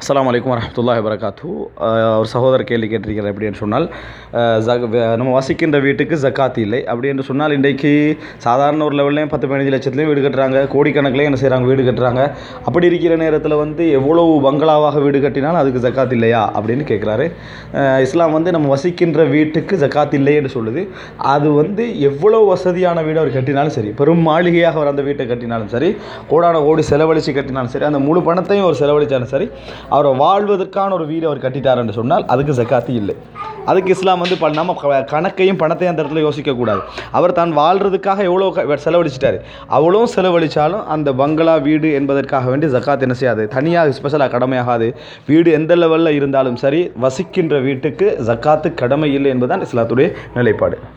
அஸ்ஸலாமு அலைக்கும் வரஹ்மத்துல்லாஹி வரகாத்து ஒரு சகோதரர் கேள்வி கேட்டிருக்கிறார் அப்படின்னு சொன்னால் அஹ், ஜக- வ- நம்ம வசிக்கின்ற வீட்டுக்கு ஜக்காத் இல்லை அப்படி என்று சொன்னால் இன்றைக்கு சாதாரண ஒரு லெவல்லையும் பத்து பதினஞ்சு லட்சத்துலேயும் வீடு கட்டுறாங்க கோடிக்கணக்கிலையும் என்ன செய்கிறாங்க வீடு கட்டுறாங்க அப்படி இருக்கிற நேரத்தில் வந்து எவ்வளவு பங்களாவாக வீடு கட்டினாலும் அதுக்கு ஜக்காத் இல்லையா அப்படின்னு கேட்குறாரு இஸ்லாம் வந்து நம்ம வசிக்கின்ற வீட்டுக்கு ஜக்காத் இல்லை என்று சொல்லுது அது வந்து எவ்வளோ வசதியான வீடு அவர் கட்டினாலும் சரி பெரும் மாளிகையாக அவர் அந்த வீட்டை கட்டினாலும் சரி கோடான கோடி செலவழித்து கட்டினாலும் சரி அந்த முழு பணத்தையும் அவர் செலவழித்தாலும் சரி அவரை வாழ்வதற்கான ஒரு வீடு அவர் கட்டிட்டாருன்னு சொன்னால் அதுக்கு ஜக்காத்து இல்லை அதுக்கு இஸ்லாம் வந்து ப- நம்ம க- கணக்கையும் பணத்தையும் அந்த இடத்துல யோசிக்கக்கூடாது அவர் தான் வாழ்கிறதுக்காக எவ்வளோ க- செலவழிச்சிட்டாரு அவ்வளோ செலவழித்தாலும் அந்த பங்களா வீடு என்பதற்காக வேண்டி ஜக்காத் என்ன செய்யாது தனியாக ஸ்பெஷலாக கடமையாகாது வீடு எந்த லெவலில் இருந்தாலும் சரி வசிக்கின்ற வீட்டுக்கு ஜக்காத்து கடமை இல்லை என்பதுதான் இஸ்லாத்துடைய நிலைப்பாடு